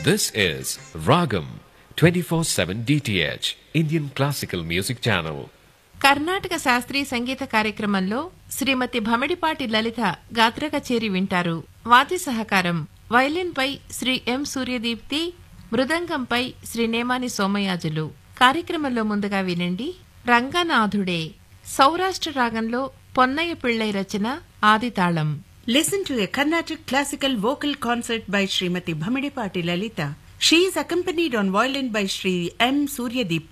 This is Ragam 24/7 DTH Indian Classical Music Channel. Karnataka శాస్త్రీయ సంగీత కార్యక్రమంలో శ్రీమతి భమిడిపాటి లలిత గాత్ర కచేరి వింటారు వాద్య సహకారం వైలిన్పై శ్రీ ఎం సూర్యదీప్తి మృదంగంపై శ్రీ నేమాని సోమయాజులు కార్యక్రమంలో ముందుగా వినండి రంగనాథుడే సౌరాష్ట్ర రాగంలో పొన్నయ్య పిళ్ళై రచన ఆదితాళం Listen to a Carnatic classical vocal concert by Srimati Bhamidipati Lalita. She is accompanied on violin by Sri M. Suryadipti.